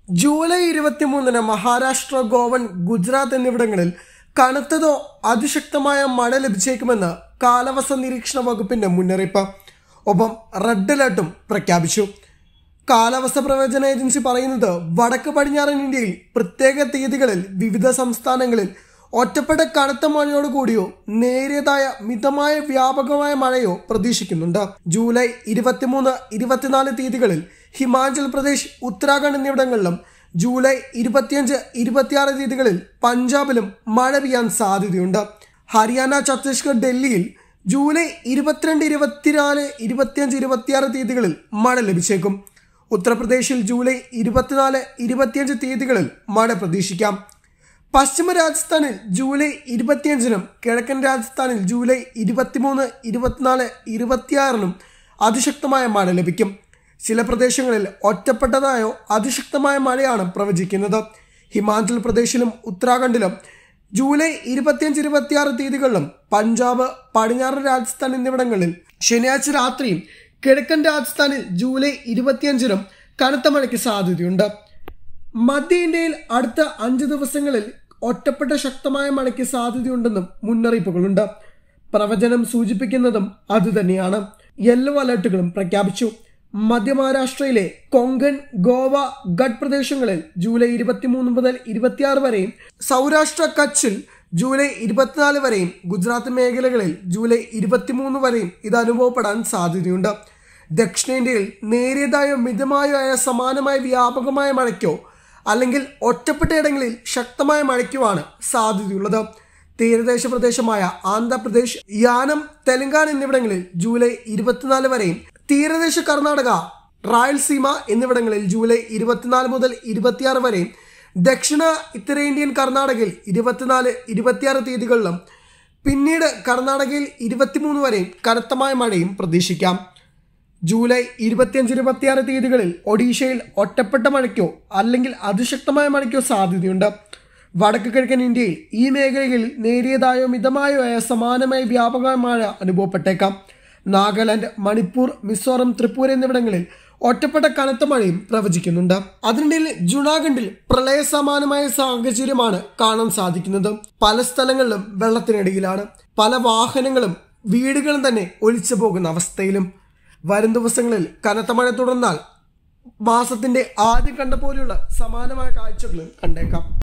July ഇരുപത്തിമൂന്നിന് മഹാരാഷ്ട്ര ഗോവൻ ഗുജറാത്ത് എന്നിവിടങ്ങളിൽ കനത്തതോ അതിശക്തമായ മഴ ലഭിച്ചേക്കുമെന്ന് കാലാവസ്ഥ നിരീക്ഷണ വകുപ്പിന്റെ മുന്നറിയിപ്പ് ഒപ്പം റെഡ് അലർട്ടും പ്രഖ്യാപിച്ചു കാലാവസ്ഥ പ്രവചന ഏജൻസി പറയുന്നത് വടക്ക് പടിഞ്ഞാറൻ ഇന്ത്യയിൽ പ്രത്യേക തീയതികളിൽ വിവിധ സംസ്ഥാനങ്ങളിൽ ഒറ്റപ്പെട്ട കനത്ത മഴയോട് കൂടിയോ നേരിയതായ മിതമായ വ്യാപകമായ മഴയോ പ്രതീക്ഷിക്കുന്നുണ്ട് ജൂലൈ ഇരുപത്തിമൂന്ന് ഇരുപത്തിനാല് തീയതികളിൽ ഹിമാചൽ പ്രദേശ് ഉത്തരാഖണ്ഡ് എന്നിവിടങ്ങളിലും ജൂലൈ ഇരുപത്തിയഞ്ച് ഇരുപത്തിയാറ് തീയതികളിൽ പഞ്ചാബിലും മഴ പെയ്യാൻ സാധ്യതയുണ്ട് ഹരിയാന ഛത്തീസ്ഗഡ് ഡൽഹിയിൽ ജൂലൈ ഇരുപത്തിരണ്ട് ഇരുപത്തിനാല് ഇരുപത്തിയഞ്ച് ഇരുപത്തിയാറ് തീയതികളിൽ മഴ ലഭിച്ചേക്കും ഉത്തർപ്രദേശിൽ ജൂലൈ ഇരുപത്തിനാല് ഇരുപത്തിയഞ്ച് തീയതികളിൽ മഴ പ്രതീക്ഷിക്കാം പശ്ചിമ രാജസ്ഥാനിൽ ജൂലൈ ഇരുപത്തിയഞ്ചിനും കിഴക്കൻ രാജസ്ഥാനിൽ ജൂലൈ ഇരുപത്തിമൂന്ന് ഇരുപത്തിനാല് ഇരുപത്തിയാറിനും അതിശക്തമായ മഴ ലഭിക്കും ചില പ്രദേശങ്ങളിൽ ഒറ്റപ്പെട്ടതായോ അതിശക്തമായ മഴയാണ് പ്രവചിക്കുന്നത് ഹിമാചൽ പ്രദേശിലും ഉത്തരാഖണ്ഡിലും ജൂലൈ ഇരുപത്തിയഞ്ച് ഇരുപത്തിയാറ് തീയതികളിലും പഞ്ചാബ് പടിഞ്ഞാറൻ രാജസ്ഥാൻ എന്നിവിടങ്ങളിൽ ശനിയാഴ്ച രാത്രിയും കിഴക്കൻ രാജസ്ഥാനിൽ ജൂലൈ ഇരുപത്തിയഞ്ചിനും കനത്ത മഴയ്ക്ക് സാധ്യതയുണ്ട് മധ്യ ഇന്ത്യയിൽ അടുത്ത അഞ്ച് ദിവസങ്ങളിൽ ഒറ്റപ്പെട്ട ശക്തമായ മഴയ്ക്ക് സാധ്യതയുണ്ടെന്നും മുന്നറിയിപ്പുകളുണ്ട് പ്രവചനം സൂചിപ്പിക്കുന്നതും അതുതന്നെയാണ് യെല്ലോ അലർട്ടുകളും പ്രഖ്യാപിച്ചു മധ്യ മഹാരാഷ്ട്രയിലെ കൊങ്കൺ ഗോവ ഗഡ് പ്രദേശങ്ങളിൽ ജൂലൈ ഇരുപത്തിമൂന്ന് മുതൽ ഇരുപത്തിയാറ് വരെയും സൗരാഷ്ട്ര കച്ചിൽ ജൂലൈ ഇരുപത്തിനാല് വരെയും ഗുജറാത്ത് മേഖലകളിൽ ജൂലൈ ഇരുപത്തിമൂന്ന് വരെയും ഇത് അനുഭവപ്പെടാൻ സാധ്യതയുണ്ട് ദക്ഷിണേന്ത്യയിൽ നേരിയതായോ മിതമായോ ആയ സമാനമായ വ്യാപകമായ മഴയ്ക്കോ അല്ലെങ്കിൽ ഒറ്റപ്പെട്ട ഇടങ്ങളിൽ ശക്തമായ മഴയ്ക്കുമാണ് സാധ്യതയുള്ളത് തീരദേശ പ്രദേശമായ ആന്ധ്രാപ്രദേശ് യാനം തെലങ്കാന എന്നിവിടങ്ങളിൽ ജൂലൈ ഇരുപത്തിനാല് വരെയും തീരദേശ കർണാടക റായൽസീമ എന്നിവിടങ്ങളിൽ ജൂലൈ ഇരുപത്തിനാല് മുതൽ ഇരുപത്തിയാറ് വരെയും ദക്ഷിണ ഉത്തരേന്ത്യൻ കർണാടകയിൽ ഇരുപത്തിനാല് ഇരുപത്തിയാറ് തീയതികളിലും പിന്നീട് കർണാടകയിൽ ഇരുപത്തിമൂന്ന് വരെയും കനത്തമായ മഴയും പ്രതീക്ഷിക്കാം ജൂലൈ ഇരുപത്തിയഞ്ച് ഇരുപത്തിയാറ് തീയതികളിൽ ഒഡീഷയിൽ ഒറ്റപ്പെട്ട മഴയ്ക്കോ അല്ലെങ്കിൽ അതിശക്തമായ മഴയ്ക്കോ സാധ്യതയുണ്ട് വടക്ക് കിഴക്കൻ ഇന്ത്യയിൽ ഈ മേഖലകളിൽ നേരിയതായോ മിതമായോ ആയ സമാനമായ വ്യാപകമായ മഴ അനുഭവപ്പെട്ടേക്കാം നാഗാലാൻഡ് മണിപ്പൂർ മിസോറം ത്രിപുര എന്നിവിടങ്ങളിൽ ഒറ്റപ്പെട്ട കനത്ത മഴയും പ്രവചിക്കുന്നുണ്ട് അതിനിടയിൽ ജുണാഖണ്ഡിൽ പ്രളയ സമാനമായ സാഹചര്യമാണ് കാണാൻ സാധിക്കുന്നത് പല സ്ഥലങ്ങളിലും വെള്ളത്തിനടിയിലാണ് പല വാഹനങ്ങളും വീടുകളും തന്നെ ഒലിച്ചു പോകുന്ന അവസ്ഥയിലും വരും ദിവസങ്ങളിൽ കനത്ത മഴ തുടർന്നാൽ മാസത്തിന്റെ ആദ്യം കണ്ട പോലെയുള്ള സമാനമായ കാഴ്ചകളും കണ്ടേക്കാം